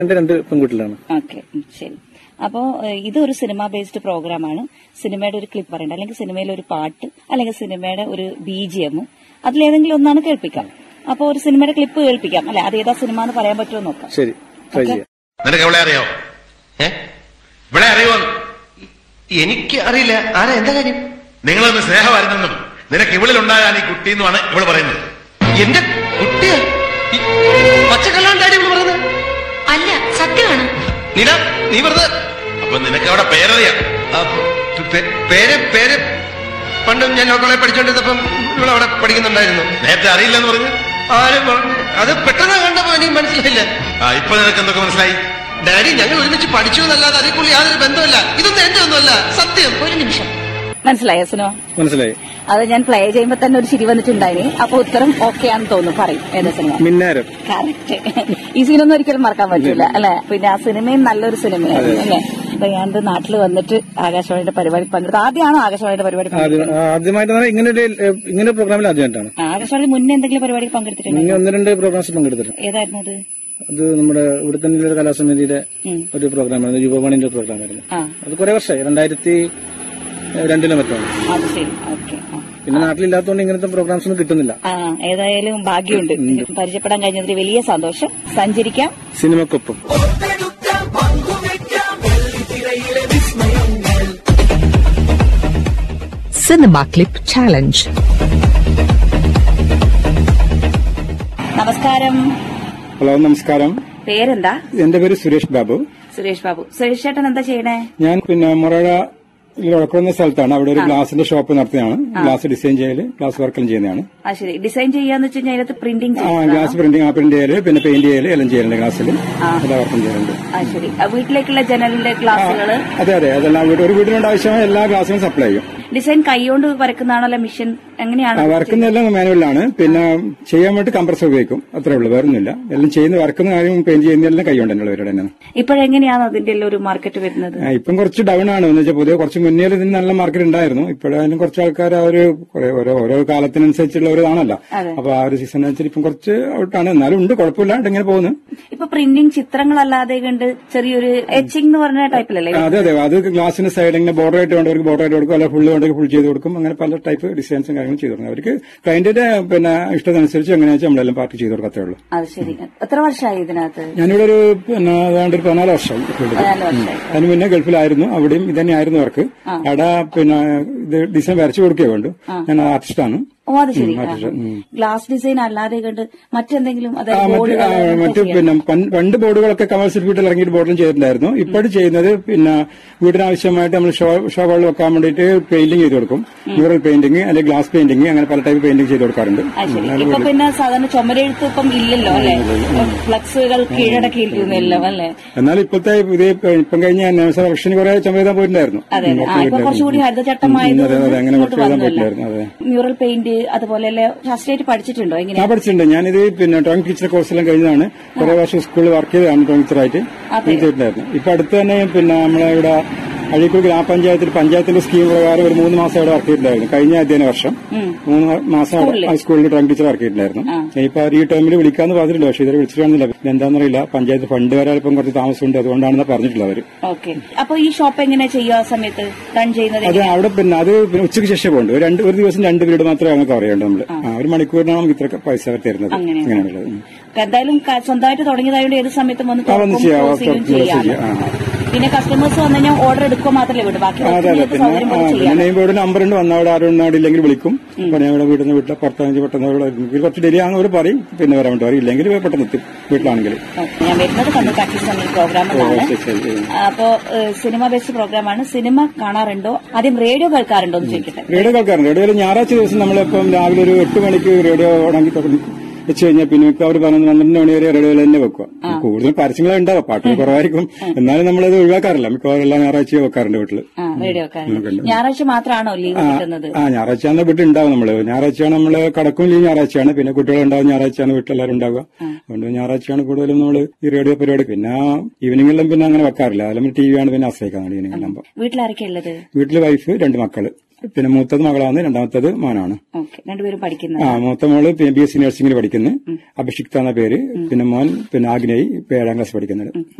എന്റെ രണ്ട് പെൺകുട്ടികളാണ് ഓക്കെ ശരി അപ്പോ ഏഹ്, ഇതൊരു സിനിമ ബേസ്ഡ് പ്രോഗ്രാമാണ് സിനിമയുടെ ഒരു ക്ലിപ്പ് പറയണ്ട അല്ലെങ്കിൽ സിനിമയിലെ ഒരു പാട്ട് അല്ലെങ്കിൽ സിനിമയുടെ ഒരു ബി ജി എം അതിലേതെങ്കിലും ഒന്നാണ് കേൾപ്പിക്കാം അപ്പൊ ഒരു സിനിമയുടെ ക്ലിപ്പ് കേൾപ്പിക്കാം അല്ലെ അത് ഏതാ സിനിമ എന്ന് പറയാൻ പറ്റുമോ നോക്കാം ശരി ട്രൈ ചെയ്യാം നിനക്ക് ഇവിടെ അറിയോ ഏ ഇവിടെ അറിയോ എനിക്ക് അറിയില്ല ആരാ എന്താ കാര്യം നിങ്ങളൊന്ന് സ്നേഹമായിരുന്നെന്നും നിനക്ക് ഇവളിലുണ്ടാകാൻ ഈ കുട്ടി എന്നുമാണ് ഇവള് പറയുന്നത് എന്റെ കുട്ടിയാ ഈ പച്ചക്കല്ലാണ്ട് കാര്യം ഇവള് പറയുന്നത് അല്ല സത്യമാണ് നീന നീ വെറുതെ അപ്പൊ നിനക്ക് അവിടെ പേരറിയാം ആ, പ്- പേ- പേര് പേര് പണ്ട് ഞാൻ ലോക്കോളെ പഠിച്ചോണ്ടിരുന്നപ്പം ഇവളവിടെ പഠിക്കുന്നുണ്ടായിരുന്നു നേരത്തെ അറിയില്ലെന്ന് പറഞ്ഞു ആരും പറഞ്ഞു അത് പെട്ടെന്ന് കണ്ടപ്പോ എനിക്ക് മനസ്സിലായില്ല ആ ഇപ്പൊ നിനക്ക് എന്തൊക്കെ മനസ്സിലായി ഡാഡി ഞങ്ങൾ ഒരുമിച്ച് പഠിച്ചു എന്നല്ലാതെ അതിൽക്കുള്ള യാതൊരു ബന്ധമില്ല ഇതൊന്നും എന്റെ ഒന്നുമല്ല സത്യം ഒരു നിമിഷം മനസ്സിലായോ സിനിമ മനസ്സിലായി അത് ഞാൻ പ്ലേ ചെയ്യുമ്പോ തന്നെ ഒരു ചിരി വന്നിട്ടുണ്ടായിന് അപ്പൊ ഉത്തരം ഓക്കെ ആണെന്ന് തോന്നുന്നു പറയും ഏതാ സിനിമ മിന്നാരം കറക്റ്റ് ഈ സീനൊന്നും ഒരിക്കലും മറക്കാൻ പറ്റില്ല അല്ലെ പിന്നെ ആ സിനിമയും നല്ലൊരു സിനിമയായിരുന്നു അല്ലെ അപ്പൊ ഞാൻ നാട്ടിൽ വന്നിട്ട് ആകാശവാണിയുടെ പരിപാടി പങ്കെടുത്തു ആദ്യമാണോ ആകാശവാണിയുടെ പരിപാടി ആദ്യം പങ്കെടുത്തത്? ആദ്യമായിട്ടാണ് ഇങ്ങനെ ഒരു ഏഹ്, ഇങ്ങനെ ഒരു പ്രോഗ്രാമിൽ ആദ്യമായിട്ടാണ് ആ, ആകാശവാണി മുന്നേ എന്തെങ്കിലും പരിപാടി പങ്കെടുത്തിട്ടുണ്ടോ ഇനി ഒന്ന് രണ്ട് പ്രോഗ്രാംസ് പങ്കെടുത്തിട്ടുണ്ട് ഏതായിരുന്നു അത് അത് നമ്മുടെ ഇവിടെ തന്നെ ഒരു കലാസമിതിയുടെ ഉം. ഒരു പ്രോഗ്രാമായിരുന്നു യുവവാണിന്റെ ഒരു പ്രോഗ്രാമായിരുന്നു ആ അത് കുറെ വർഷമായി രണ്ടായിരത്തി രണ്ടിലും മറ്റാണ് അത് ശരി ഓക്കെ പിന്നെ നാട്ടിലില്ലാത്തതുകൊണ്ട് ഇങ്ങനത്തെ പ്രോഗ്രാംസ് ഒന്നും കിട്ടുന്നില്ല ആ ഏതായാലും ഭാഗ്യമുണ്ട് പരിചയപ്പെടാൻ കഴിഞ്ഞതിൽ വലിയ സന്തോഷം സഞ്ചരിക്കാം സിനിമക്കൊപ്പം Cinema Clip Challenge. നമസ്കാരം ഹലോ നമസ്കാരം പേരെന്താ എന്റെ പേര് സുരേഷ് ബാബു സുരേഷ് ബാബു സുരേഷ് ചേട്ടൻ എന്താ ചെയ്യണേ ഞാൻ പിന്നെ മൊറഴ ഉഴക്കുന്ന സ്ഥലത്താണ് അവിടെ ഒരു ഗ്ലാസിന്റെ ഷോപ്പ് നടത്തുന്നതാണ് ഗ്ലാസ് ഡിസൈൻ ചെയ്യല് ഗ്ലാസ് വർക്കെല്ലാം ചെയ്യുന്നതാണ് ആ ശരി ഡിസൈൻ ചെയ്യാന്ന് വെച്ച് കഴിഞ്ഞാൽ അതിനകത്ത് പ്രിന്റിംഗ് ആ ഗ്ലാസ് പ്രിന്റിംഗ് ആ പ്രിന്റ് ചെയ്യല് പിന്നെ പെയിന്റ് ചെയ്യല് എല്ലാം ചെയ്യലുണ്ട് ഗ്ലാസ്സിൽ എല്ലാ വർക്കും ചെയ്യലുണ്ട് ആ ശരി ആ, വീട്ടിലേക്കുള്ള ജനലിന്റെ ഗ്ലാസുകള് അതെ അതെ അതെല്ലാം വീട് ഒരു വീടിനുണ്ട് ആവശ്യമായ എല്ലാ ഗ്ലാസുകളും സപ്ലൈ ചെയ്യും ഡിസൈൻ കൈകൊണ്ട് വരക്കുന്നതാണോ അല്ല മെഷീൻ എങ്ങനെയാണ് ആ വർക്കുന്നതെല്ലാം മാനുവലാണ് പിന്നെ ചെയ്യാൻ വേണ്ടി കംപ്രസർ ഉപയോഗിക്കും അത്രേ ഉള്ളൂ വേറൊന്നുമില്ല എല്ലാം ചെയ്യുന്ന വർക്കുന്ന കാര്യം പെയിന്റ് ചെയ്യുന്നതെല്ലാം കൈകൊണ്ട് തന്നെ ഇവരുടെ തന്നെ ഇപ്പോഴെങ്ങനെയാണ് അതിന്റെ എല്ലാം ഒരു മാർക്കറ്റ് വരുന്നത് ആ, ഇപ്പം കുറച്ച് ഡൗൺ ആണ് എന്ന് വെച്ചാൽ പൊതുവെ കുറച്ച് മുന്നേ ഇതിന് നല്ല മാർക്കറ്റ് ഉണ്ടായിരുന്നു ഇപ്പോഴതിനും കുറച്ച് ആൾക്കാർ ആ ഒരു കുറെ- ഓരോ ഓരോ കാലത്തിനനുസരിച്ചുള്ള ഒരു ഇതാണല്ലോ അതെ. അപ്പൊ ആ ഒരു സീസൺ അനുസരിച്ച് ഇപ്പം കുറച്ച് ഔട്ടാണ് എന്നാലും ഉണ്ട് കുഴപ്പമില്ലാണ്ട് ഇങ്ങനെ പോകുന്നു ഇപ്പൊ പ്രിന്റിംഗ് ചിത്രങ്ങളല്ലാതെ കണ്ട് ചെറിയൊരു എച്ചിങ് എന്ന് പറഞ്ഞ ടൈപ്പിലല്ലേ അതെ അതെ അത് ഗ്ലാസിന്റെ സൈഡ് ഇങ്ങനെ ബോർഡർ ആയിട്ട് വേണ്ടവർക്ക് ബോർഡർ ആയിട്ട് കൊടുക്കും അല്ല ഫുള്ള് വേണ്ടവർക്ക് ഫുൾ ചെയ്ത് കൊടുക്കും അങ്ങനെ പല ടൈപ്പ് ഡിസൈൻസും കാര്യങ്ങളും ചെയ്തു കൊടുക്കും അവർക്ക് ക്ലയന്റിന്റെ പിന്നെ ഇഷ്ടത്തിനനുസരിച്ച് എങ്ങനെയാ വെച്ചാൽ നമ്മളെല്ലാം പാർക്ക് ചെയ്ത് കൊടുക്കത്തേ ഉള്ളൂ അത് ശരി എത്ര വർഷമായി ഇതിനകത്ത് ഞാനിവിടെ ഒരു പിന്നെ ഏതാണ്ട് ഒരു പതിനാല് വർഷം പതിനാല് വർഷമായി അതിന് മുന്നേ ഗൾഫിലായിരുന്നു അവിടെയും ഇതന്നെയായിരുന്നു വർക്ക് അവിടെ പിന്നെ ഇത് ഡിസൈൻ വരച്ചു കൊടുക്കേ വേണ്ടു ഞാൻ ആർട്ടിസ്റ്റാണ് ഓ അത് ശരി ഉം, അത് ഉം. ഗ്ലാസ് ഡിസൈൻ അല്ലാതെ കണ്ട് മറ്റെന്തെങ്കിലും ആ, അതായത് മറ്റ് ബോർഡുകൾ ആ, അങ്ങനത്തെ മറ്റ് ചെയ്യാം. പിന്നെ പൻ- പണ്ട് ബോർഡുകളൊക്കെ കമേഴ്സ്യൽ ഫീൽഡിൽ ഇറങ്ങിയിട്ട് ബോർഡിലും ചെയ്തിട്ടുണ്ടായിരുന്നു ഇപ്പോഴും ചെയ്യുന്നത് പിന്നെ വീടിനാവശ്യമായിട്ട് നമ്മൾ ഷോ ഷോകളിൽ വെക്കാൻ വേണ്ടിയിട്ട് പെയിന്റിംഗ് ചെയ്ത് കൊടുക്കും മ്യൂറൽ പെയിന്റിംഗ് അല്ലെങ്കിൽ ഗ്ലാസ് പെയിന്റിംഗ് അങ്ങനെ പല ടൈപ്പ് പെയിന്റിംഗ് ചെയ്ത് കൊടുക്കാറുണ്ട് അത് ശരി ഉം, ഇപ്പൊ പിന്നെ സാധാരണ ചുമരെഴുത്ത് ഇപ്പം ഇല്ലല്ലോ അല്ലെ ഫ്ലക്സുകൾ കീഴടക്കിയിരിക്കുന്നല്ലോ അല്ലെ എന്നാൽ ഇപ്പോഴത്തെ ഇത് ഇപ്പം കഴിഞ്ഞ നിയമസഭ ഇലക്ഷന് കുറെ ചുമതാൻ പോയിട്ടുണ്ടായിരുന്നു അതെ ഉം, ആ ഇപ്പൊ കുറച്ചുകൂടി ഉം, ഹരിതചട്ടമായത് അതെ അതെ അങ്ങനെ കുറച്ച് എഴുതാൻ പറ്റില്ലായിരുന്നു അതെ മ്യൂറൽ പെയിന്റ് അതുപോലെ ശാസ്ത്രീയമായിട്ട് പഠിച്ചിട്ടുണ്ടോ ഞാൻ എങ്ങനെയാ പഠിച്ചിട്ടുണ്ട് ഞാനിത് പിന്നെ ഡ്രോയിങ് ടീച്ചർ കോഴ്സെല്ലാം കഴിഞ്ഞതാണ് കുറെ വർഷം സ്കൂളിൽ വർക്ക് ചെയ്തതാണ് ഡ്രോയിങ് ടീച്ചറായിട്ട് അതെ. ചെയ്തിട്ടുണ്ടായിരുന്നു ഇപ്പൊ അടുത്ത് തന്നെ പിന്നെ നമ്മളെ ഇവിടെ അഴീക്കോട് ഗ്രാമപഞ്ചായത്തിൽ പഞ്ചായത്തിന്റെ സ്കീം പ്രകാരം ഒരു മൂന്ന് മാസം അവിടെ വർക്ക് ചെയ്തിട്ടുണ്ടായിരുന്നു കഴിഞ്ഞ അധ്യയന വർഷം മൂന്ന് മാസം അവിടെ ആ സ്കൂളിൽ ഡ്രോയിങ് ടീച്ചർ വർക്ക് ചെയ്തിട്ടുണ്ടായിരുന്നു ഇനിയിപ്പോ ഈ ടൈമിൽ വിളിക്കാന്ന് പറഞ്ഞിട്ടുണ്ട് പക്ഷേ ഇതുവരെ വിളിച്ചിട്ടാണെന്നില്ല എന്താണെന്നറിയില്ല പഞ്ചായത്ത് ഫണ്ട് വരാൻ ഇപ്പം കുറച്ച് താമസമുണ്ട് അതുകൊണ്ടാണെന്ന് പറഞ്ഞിട്ടുള്ളത് അവര് ഓക്കെ അപ്പൊ ഈ ഷോപ്പ് എങ്ങനെ ചെയ്യുക ആ സമയത്ത് റൺ ചെയ്യുന്നത് അത് അവിടെ പിന്നെ അത് പിന്നെ ഉച്ചയ്ക്ക് ശേഷം പോകുന്നുണ്ട് ഒരു രണ്ട് ഒരു ദിവസം രണ്ട് പീരീഡ് മാത്രമേ നമുക്ക് അറിയേണ്ടത് നമ്മള് ആ, ഒരു മണിക്കൂറിനാണ് നമുക്ക് ഇത്ര പൈസ തരുന്നത് അങ്ങനെ. അങ്ങനെയുള്ളത് ഉം. എന്തായാലും ക- സ്വന്തമായിട്ട് തുടങ്ങിയതായതുകൊണ്ട് ഏത് സമയത്തും വന്ന് ആ, വന്ന് തുറക്കും, ചെയ്യാം, close ചെയ്യും തുറക്കും, close ചെയ്യാം. ചെയ്യാം, ആ. പിന്നെ കസ്റ്റമേഴ്സ് വന്നു കഴിഞ്ഞാൽ ഓർഡർ എടുക്കുക മാത്രമല്ലേ വിടും ബാക്കി അതെ അതെ നിങ്ങൾക്ക് പിന്നെ സൗകര്യം ആ, പോലെ പിന്നെ ചെയ്യാം നെയിം ബോർഡ് നമ്പർ ഉണ്ട് വന്ന അവിടെ ആരും അവിടെ ഇല്ലെങ്കിൽ വിളിക്കും പിന്നെ ഇവിടെ വീട്ടിൽ നിന്ന് വീട്ടിലെ പുറത്തഞ്ച് പെട്ടെന്ന് ഇവിടെ എങ്കിൽ കുറച്ച് ഡിലേ ആകുമ്പോൾ അവർ പറയും പിന്നെ വരാൻ വേണ്ടി പറയും ഇല്ലെങ്കിൽ പെട്ടെന്ന് എത്തും വീട്ടിലാണെങ്കിൽ ഓക്കേ, ഞാൻ വരുന്നത് കണ്ണൂർ പ്രാക്ടീസ് എന്ന പ്രോഗ്രാമിലാണ് ശരി, ശരി, ശരി. അപ്പോ ഏഹ്, സിനിമ ബേസ്ഡ് പ്രോഗ്രാമാണ് സിനിമ കാണാറുണ്ടോ ആദ്യം റേഡിയോ കേൾക്കാറുണ്ടോ എന്ന് ചോദിക്കട്ടെ റേഡിയോ കേൾക്കാറുണ്ട് റേഡിയോയിൽ ഞായറാഴ്ച ദിവസം നമ്മളിപ്പം രാവിലെ ഒരു എട്ട് മണിക്ക് റേഡിയോ ഉണങ്ങി തുടങ്ങി വെച്ച് കഴിഞ്ഞാൽ പിന്നെ മിക്കവാറും പതിനൊന്ന് പന്ത്രണ്ട് മണി വരെ റേഡിയോയിൽ തന്നെ വെക്കുക കൂടുതൽ പരസ്യങ്ങൾ ഉണ്ടാവും പാട്ടുകൾ കുറവായിരിക്കും എന്നാലും നമ്മളത് ഒഴിവാക്കാറില്ല മിക്കവാറും എല്ലാ ഞായറാഴ്ചയും വെക്കാറുണ്ട് വീട്ടില് ആ റേഡിയോ കേൾക്കാറുണ്ട് ഞായറാഴ്ച മാത്രമാണോ ലീവ് കിട്ടുന്നത് ആ ഞായറാഴ്ചയാണ് വീട്ടിൽ ഉണ്ടാവും നമ്മള് ഞായറാഴ്ചയാണ് നമ്മള് കടക്കും ലീവ് ഞായറാഴ്ചയാണ് പിന്നെ കുട്ടികളുണ്ടാവും ഞായറാഴ്ചയാണ് വീട്ടിലെല്ലാവരും ഉണ്ടാവുക അതുകൊണ്ട് ഞായറാഴ്ചയാണ് കൂടുതലും നമ്മള് ഈ റേഡിയോ പരിപാടി പിന്നെ ഈവനിങ്ങിലും പിന്നെ അങ്ങനെ വെക്കാറില്ല അല്ലെങ്കിൽ ടി വിയാണ് പിന്നെ ആശ്രയിക്കാൻ ഈവനിങ്ങിലാകുമ്പോൾ വീട്ടിലാരൊക്കെ ഉള്ളത് വീട്ടില് വൈഫ് രണ്ട് മക്കള് പിന്നെ മൂത്തത് മകളാണ് രണ്ടാമത്തത് മോനാണ് ഓക്കെ രണ്ടുപേരും പഠിക്കുന്നത് ആ മൂത്ത മോള് പിന്നെ ബി എസ് സി നഴ്സിംഗിൽ പഠിക്കുന്നു അഭിഷിക്ത എന്ന പേര് പിന്നെ മോൻ പിന്നെ ആഗ്നേയ് ഇപ്പൊ ഏഴാം ക്ലാസ് പഠിക്കുന്നുണ്ട്